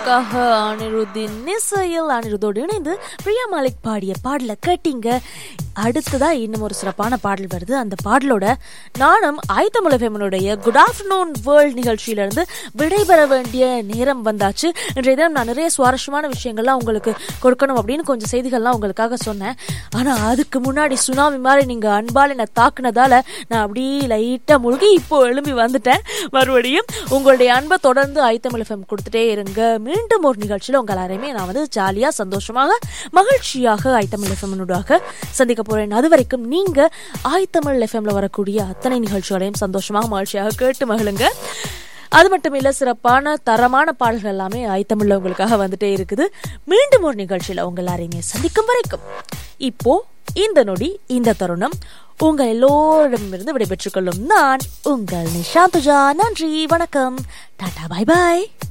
உங்களுக்காக அனிருத்தின் இசையில் அனிருத்தோடு இணைந்து பிரியா மாலிக் பாடிய பாடலை கேட்டீங்க அடுத்ததா இன்னும் ஒரு சிறப்பான பாடல் வருது அந்த பாடலோட நானும் ஆயத்தமுல ஃபேமனுடைய குட் ஆஃப்டர்நூன் வேர்ல்ட் நிகழ்ச்சியிலிருந்து விடைபெற வேண்டிய நேரம் வந்தாச்சு இன்றைய தினம் நான் நிறைய சுவாரஸ்யமான விஷயங்கள்லாம் உங்களுக்கு கொடுக்கணும் அப்படின்னு கொஞ்சம் செய்திகள்லாம் உங்களுக்காக சொன்னேன் ஆனா அதுக்கு முன்னாடி சுனாமி மாதிரி நீங்க அன்பால் என்னை தாக்குனதால நான் அப்படியே லைட்டா முழுகி இப்போ எழும்பி வந்துட்டேன் மறுபடியும் உங்களுடைய அன்பை தொடர்ந்து ஐத்தமிழ் எஃப்எம் கொடுத்துட்டே இருங்க மீண்டும் ஒரு நிகழ்ச்சியில் உங்கள் எல்லாரையுமே நான் வந்து ஜாலியா சந்தோஷமாக மகிழ்ச்சியாக ஐத்தமிழ் எஃப்எம்னுடாக சந்திக்க போறேன் அது வரைக்கும் நீங்க ஆய்த்தமிழ் எஃப்எம்ல வரக்கூடிய அத்தனை நிகழ்ச்சிகளையும் சந்தோஷமாக மகிழ்ச்சியாக கேட்டு மகிழுங்க அது மட்டும் இல்ல சிறப்பான தரமான பாடல்கள் எல்லாமே ஐத்தமிழ்ல உங்களுக்காக வந்துட்டே இருக்குது மீண்டும் ஒரு நிகழ்ச்சியில உங்க எல்லாரையுமே சந்திக்கும் வரைக்கும் இப்போ இந்த நொடி இந்த தருணம் உங்கள் எல்லோரிடமிருந்து விடைபெற்றுக் கொள்ளும் நான் உங்கள் நிஷாந்துஜா நன்றி வணக்கம் டாடா பாய் பாய்